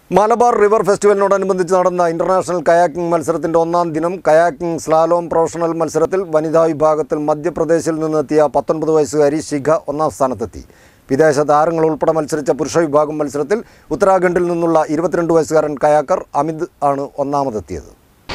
Malabar river ഫെസ്റ്റിവലിനോടനുബന്ധിച്ച് നടന്ന international kayaking മത്സരത്തിന്റെ ഒന്നാം ദിനം കയാക്കിംഗ് സ്ലാലോം പ്രൊഫഷണൽ മത്സരത്തിൽ വനിതാ വിഭാഗത്തിൽ മധ്യപ്രദേശിൽ നിന്നെത്തിയ പത്തൊൻപത് വയസ്സുകാരി ശിഖ ഒന്നാം സ്ഥാനത്തെത്തി വിദേശ താരങ്ങൾ ഉൾപ്പെടെ മത്സരിച്ച പുരുഷ വിഭാഗം മത്സരത്തിൽ ഉത്തരാഖണ്ഡിൽ നിന്നുള്ള ഇരുപത്തിരണ്ട് വയസ്സുകാരൻ കയാക്കർ അമിത് ആണ് ഒന്നാമതെത്തിയത്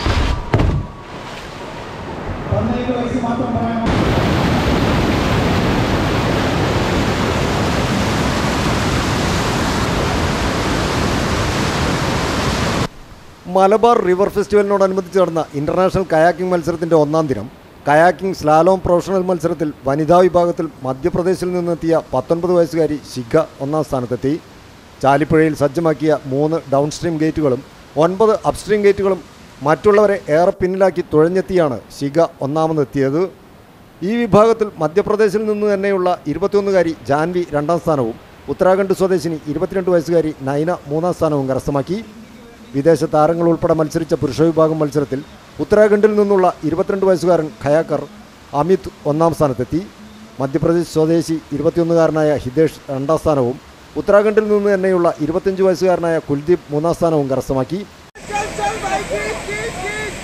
മലബാർ റിവർ ഫെസ്റ്റിവലിനോടനുബന്ധിച്ച് നടന്ന ഇന്റർനാഷണൽ കയാക്കിംഗ് മത്സരത്തിന്റെ ഒന്നാം ദിനം കയാക്കിംഗ് സ്ലാലോം പ്രൊഫഷണൽ മത്സരത്തിൽ വനിതാ വിഭാഗത്തിൽ മധ്യപ്രദേശിൽ നിന്നെത്തിയ പത്തൊൻപത് വയസ്സുകാരി ശിഖ ഒന്നാം സ്ഥാനത്തെത്തി ചാലിപ്പുഴയിൽ സജ്ജമാക്കിയ മൂന്ന് ഡൗൺ സ്ട്രീം ഗേറ്റുകളും ഒൻപത് അപ്സ്ട്രീം ഗേറ്റുകളും മറ്റുള്ളവരെ ഏറെ പിന്നിലാക്കി തുഴഞ്ഞെത്തിയാണ് ശിഖ ഒന്നാമതെത്തിയത് ഈ വിഭാഗത്തിൽ മധ്യപ്രദേശിൽ നിന്ന് തന്നെയുള്ള ഇരുപത്തിയൊന്നുകാരി ജാൻവി രണ്ടാം സ്ഥാനവും ഉത്തരാഖണ്ഡ് സ്വദേശിനി ഇരുപത്തിരണ്ട് വയസ്സുകാരി നൈന മൂന്നാം സ്ഥാനവും കരസ്ഥമാക്കി വിദേശ താരങ്ങൾ ഉൾപ്പെടെ മത്സരിച്ച പുരുഷ വിഭാഗം മത്സരത്തിൽ ഉത്തരാഖണ്ഡിൽ നിന്നുള്ള ഇരുപത്തിരണ്ട് വയസ്സുകാരൻ ഖയാക്കർ അമിത് ഒന്നാം സ്ഥാനത്തെത്തി മധ്യപ്രദേശ് സ്വദേശി ഇരുപത്തിയൊന്നുകാരനായ ഹിതേഷ് രണ്ടാം സ്ഥാനവും ഉത്തരാഖണ്ഡിൽ നിന്ന് തന്നെയുള്ള ഇരുപത്തിയഞ്ച് വയസ്സുകാരനായ കുൽദീപ് മൂന്നാം സ്ഥാനവും കരസ്ഥമാക്കി चल चल भाई खींच खींच खींच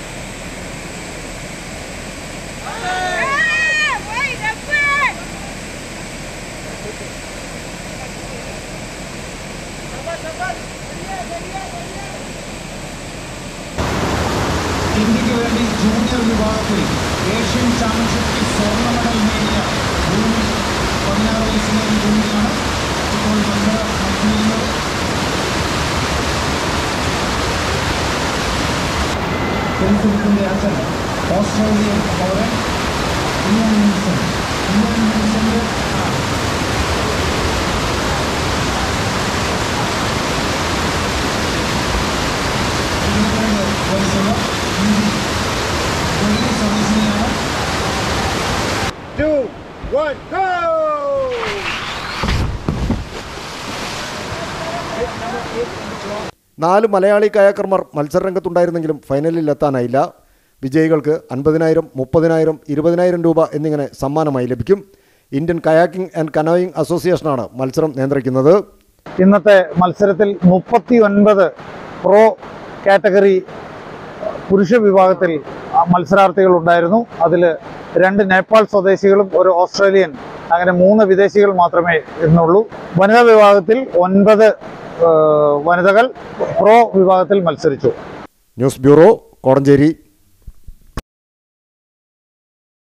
Wait, a friend! ഇന്ത്യക്ക് വേണ്ടി ജൂനിയർ വിഭാഗത്തിൽ ഏഷ്യൻ ചാമ്പ്യൻഷിപ്പിൽ സ്വർണ്ണ മെഡൽ നേടിയ ഭൂമി പതിനാറ് വയസ്സിലെ ഭൂമിയാണ് ഇപ്പോൾ മത്സരം നടത്തിയിരുന്നത് ടെലിസുഹൃത്തിന്റെ അച്ഛൻ ഓസ്ട്രേലിയൻ പൗരൻ ഇയാൻ വിൻസൻ ഇയാൻ വിൻസന്റെ ഇരുപത്തിരണ്ട് വയസ്സുള്ള ഇന്ത്യ കൊല്ലി സ്വദേശിനിയാണ് two one go നാല് മലയാളി കയാക്കർമാർ മത്സരരംഗത്തുണ്ടായിരുന്നെങ്കിലും ഫൈനലിൽ എത്താനായില്ല വിജയികൾക്ക് അൻപതിനായിരം മുപ്പതിനായിരം ഇരുപതിനായിരം രൂപ എന്നിങ്ങനെ സമ്മാനമായി ലഭിക്കും ഇന്ത്യൻ കയാക്കിംഗ് ആൻഡ് കനോയിങ് അസോസിയേഷനാണ് മത്സരം നിയന്ത്രിക്കുന്നത് ഇന്നത്തെ മത്സരത്തിൽ മുപ്പത്തി ഒൻപത് പ്രോ കാറ്റഗറി പുരുഷ വിഭാഗത്തിൽ ആ, മത്സരാർത്ഥികൾ ഉണ്ടായിരുന്നു അതിൽ രണ്ട് നേപ്പാൾ സ്വദേശികളും ഒരു ഓസ്ട്രേലിയൻ അങ്ങനെ മൂന്ന് വിദേശികൾ മാത്രമേ ഇന്നുള്ളൂ വനിതാ വിഭാഗത്തിൽ ഒൻപത് ആ, വനിതകൾ പ്രോ വിഭാഗത്തിൽ മത്സരിച്ചു ന്യൂസ് ബ്യൂറോ കോടഞ്ചേരി